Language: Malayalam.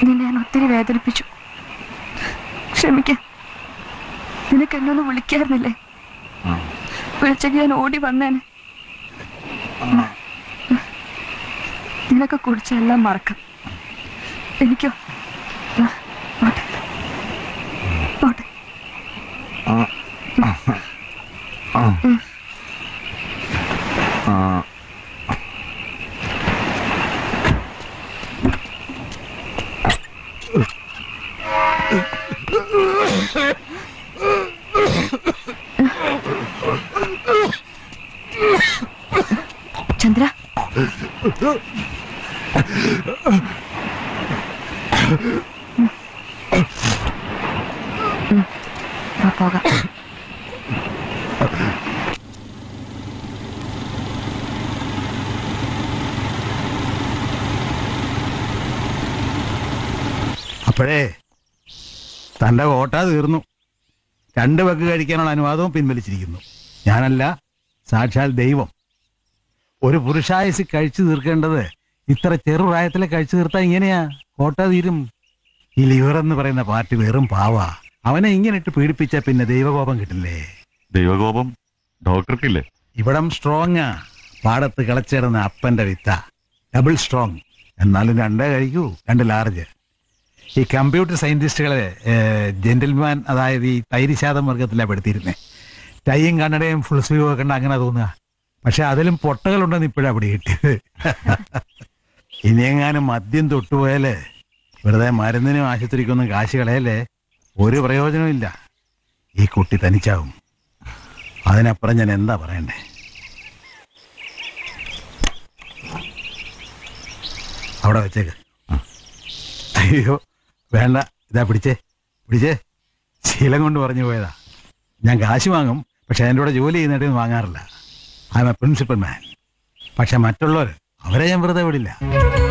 നിന്നെ ഞാൻ ഒത്തിരി വേദനിപ്പിച്ചു ക്ഷമിക്ക നിനക്ക് എന്നൊന്ന് വിളിക്കായിരുന്നില്ലേ വിളിച്ചെങ്കിൽ ഞാൻ ഓടി വന്നേനെ നിനക്ക് കുടിച്ച എല്ലാം മറക്കാം എനിക്കോ ആ, പോട്ടെ പോട്ടെ ചന്ദ്ര ഉം. വാ, പോകാം അപ്പോഴേ തന്റെ കോട്ട തീർന്നു രണ്ട് വെക്ക് കഴിക്കാനുള്ള അനുവാദവും പിൻവലിച്ചിരിക്കുന്നു ഞാനല്ല സാക്ഷാൽ ദൈവം ഒരു പുരുഷായുസ് കഴിച്ചു തീർക്കേണ്ടത് ഇത്ര ചെറുപ്രായത്തിലെ കഴിച്ചു തീർത്താ ഇങ്ങനെയാ കോട്ട തീരും ഈ ലിവർ എന്ന് പറയുന്ന പാർട്ടി വെറും പാവാ അവനെ ഇങ്ങനെ ഇട്ട് പീഡിപ്പിച്ച പിന്നെ ദൈവകോപം കിട്ടില്ലേ ദൈവകോപം ഡോക്ടർക്കില്ലേ ഇവിടം സ്ട്രോങ്ങാ പാടത്ത് കിളച്ചിടുന്ന അപ്പന്റെ വിത്ത ഡബിൾ സ്ട്രോങ് എന്നാലും രണ്ടേ കഴിക്കൂ രണ്ട് ലാർജ് ഈ കമ്പ്യൂട്ടർ സയന്റിസ്റ്റുകളെ ജെന്റിൽമാൻ അതായത് ഈ തൈരിശാതം വർഗത്തിലാണ് പെടുത്തിയിരുന്നേ ടൈയും കണ്ണടയും ഫുൾ സ്ലീവ് ഒക്കെ ഉണ്ട് അങ്ങനെ തോന്നുക പക്ഷെ അതിലും പൊട്ടകളുണ്ടെന്ന് ഇപ്പോഴാണ് പിടി കിട്ടിയത് ഇനിയെങ്ങാനും മദ്യം തൊട്ടുപോയാല് വെറുതെ മരുന്നിനും ആശുപത്രിക്കൊന്നും കാശ് കളയല്ലേ ഒരു പ്രയോജനവും ഇല്ല ഈ കുട്ടി തനിച്ചാവും അതിനപ്പുറം ഞാൻ എന്താ പറയണ്ടേ അവിടെ വെച്ചേക്ക് അയ്യോ വേണ്ട ഇതാ പിടിച്ചേ പിടിച്ചേ ശീലം കൊണ്ട് പറഞ്ഞു പോയതാ ഞാൻ കാശ് വാങ്ങും പക്ഷെ എൻ്റെ കൂടെ ജോലി ചെയ്യുന്നിടയിൽ വാങ്ങാറില്ല I am a principal man പക്ഷെ മറ്റുള്ളവർ അവരെ ഞാൻ വെറുതെ വിടില്ല